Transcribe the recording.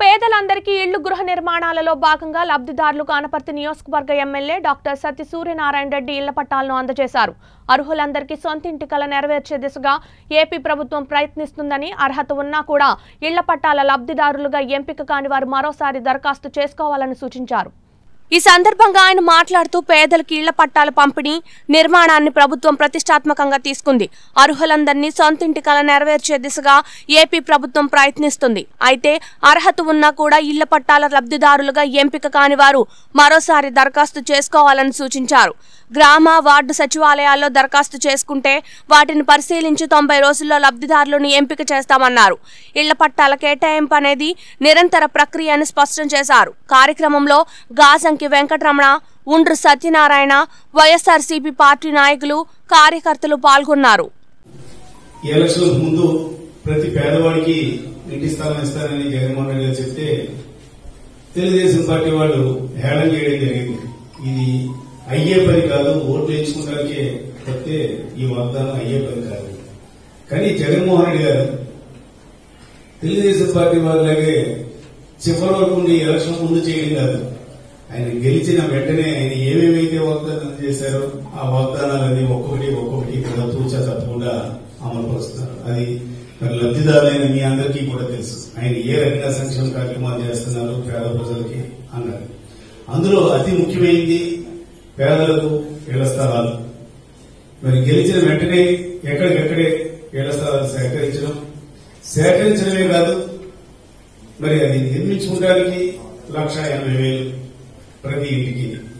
పేదలందరికీ ఇళ్లు గృహ నిర్మాణాలలో భాగంగా లబ్ధిదారులకు అనపర్తి నియోజకవర్గ ఎమ్మెల్యే డాక్టర్ సత్య సూర్యనారాయణ రెడ్డి ఇళ్ల పట్టాలను అందజేశారు అర్హులందరికీ సొంతింటి కల నెరవేర్చే దిశగా ఏపీ ప్రభుత్వం ప్రయత్నిస్తుందని అర్హత ఉన్నా కూడా ఇళ్ల పట్టాల లబ్ధిదారులుగా ఎంపిక కాని వారు మరోసారి దరఖాస్తు చేసుకోవాలని సూచించారు ఈ సందర్భంగా ఆయన మాట్లాడుతూ పేదలకు ఇళ్ల పట్టాల పంపిణీ నిర్మాణాన్ని ప్రభుత్వం ప్రతిష్టాత్మకంగా తీసుకుంది అర్హులందరినీ సొంతింటి కల నెరవేర్చే దిశగా ఏపీ ప్రభుత్వం ప్రయత్నిస్తుంది అయితే అర్హత ఉన్నా కూడా ఇళ్ల పట్టాల లబ్ధిదారులుగా ఎంపిక కాని వారు మరోసారి దరఖాస్తు చేసుకోవాలని సూచించారు గ్రామ వార్డు సచివాలయాల్లో దరఖాస్తు చేసుకుంటే వాటిని పరిశీలించి తొంభై రోజుల్లో లబ్ధిదారులను ఎంపిక చేస్తామన్నారు ఇళ్ల పట్టాల కేటాయింపు అనేది నిరంతర ప్రక్రియ అని స్పష్టం చేశారు కార్యక్రమంలో గాజంకి వెంకటరమణ ఉండ్రు సత్యనారాయణ వైఎస్ఆర్సీపీ పార్టీ నాయకులు కార్యకర్తలు పాల్గొన్నారు ఈ ఎలక్షన్ ముందు ప్రతి పేదవాడికి ఇంటి స్థలం ఇస్తారని జగన్మోహన్ రెడ్డి గారు చెప్తే తెలుగుదేశం పార్టీ వాళ్ళు హేళన చేయడం జరిగింది ఇది అయ్యే పని కాదు ఓట్లు వేయించుకోవడానికే తప్పితే ఈ వాగ్దానం అయ్యే పని కాదు కానీ జగన్మోహన్ రెడ్డి గారు తెలుగుదేశం పార్టీ వాళ్ళలాగే చివరి వరకు ఉండి ఎలక్షన్ ముందు చేయడం కాదు ఆయన గెలిచిన వెంటనే ఆయన ఏమేమైతే వాగ్దానాలు చేశారో ఆ వాగ్దానాలన్నీ ఒక్కొక్కటి ఒక్కొక్కటి కూడా తూచా తప్పకుండా అమలు పరుస్తున్నారు అది మరి లబ్ధిదారులైన మీ అందరికీ కూడా తెలుసు ఆయన ఏ రకంగా సంక్షేమ కార్యక్రమాలు చేస్తున్నారు పేద ప్రజలకి అన్నారు అందులో అతి ముఖ్యమైనది పేదలకు ఇళ్ల స్థలాలు మరి గెలిచిన వెంటనే ఎక్కడికెక్కడే ఇళ్ల స్థలాలు సేకరించడం సేకరించడమే కాదు మరి అది నిర్మించుకోవడానికి లక్ష ఎనభై వేలు ప్రతి ఇంటికి